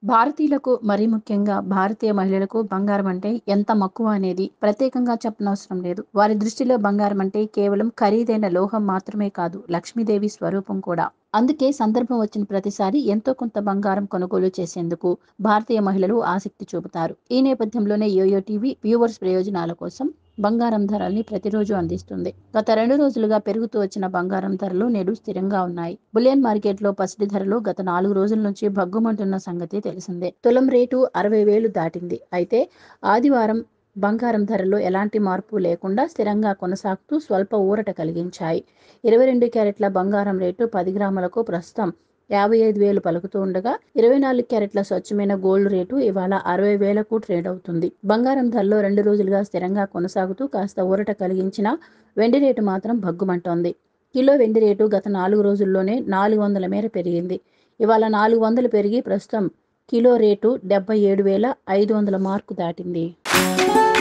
భారతీయులకు మరీ ముఖ్యంగా భారతీయ మహిళలకు బంగారం అంటే ఎంత మక్కువ అనేది ప్రత్యేకంగా చెప్పనవసరం లేదు వారి దృష్టిలో బంగారం అంటే కేవలం ఖరీదైన లోహం మాత్రమే కాదు లక్ష్మీదేవి స్వరూపం కూడా అందుకే సందర్భం వచ్చిన ప్రతిసారి ఎంతో కొంత బంగారం కొనుగోలు చేసేందుకు భారతీయ మహిళలు ఆసక్తి చూపుతారు ఈ నేపథ్యంలోనే యోయో టీవీ వ్యూవర్స్ ప్రయోజనాల కోసం బంగారం ధరల్ని ప్రతిరోజు అందిస్తుంది గత రెండు రోజులుగా పెరుగుతూ వచ్చిన బంగారం ధరలు నేడు స్థిరంగా ఉన్నాయి బులియన్ మార్కెట్లో పసిడి ధరలు గత నాలుగు రోజుల నుంచి భగ్గుమంటున్న సంగతి తెలిసిందే తులం రేటు అరవై వేలు దాటింది అయితే ఆదివారం బంగారం ధరల్లో ఎలాంటి మార్పు లేకుండా స్థిరంగా కొనసాగుతూ స్వల్ప ఊరట కలిగించాయి ఇరవై రెండు క్యారెట్ల బంగారం రేటు పది గ్రాములకు ప్రస్తుతం యాభై ఐదు వేలు పలుకుతూ ఉండగా ఇరవై నాలుగు క్యారెట్ల స్వచ్ఛమైన గోల్డ్ రేటు ఇవాళ అరవై వేలకు ట్రేడ్ అవుతుంది బంగారం ధరలో రెండు రోజులుగా స్థిరంగా కొనసాగుతూ కాస్త ఊరట కలిగించిన వెండి రేటు మాత్రం భగ్గుమంటోంది కిలో వెండి రేటు గత నాలుగు రోజుల్లోనే నాలుగు వందల మేర పెరిగింది ఇవాళ నాలుగు వందలు పెరిగి ప్రస్తుతం కిలో రేటు డెబ్బై ఏడు వేల ఐదు వందల మార్కు దాటింది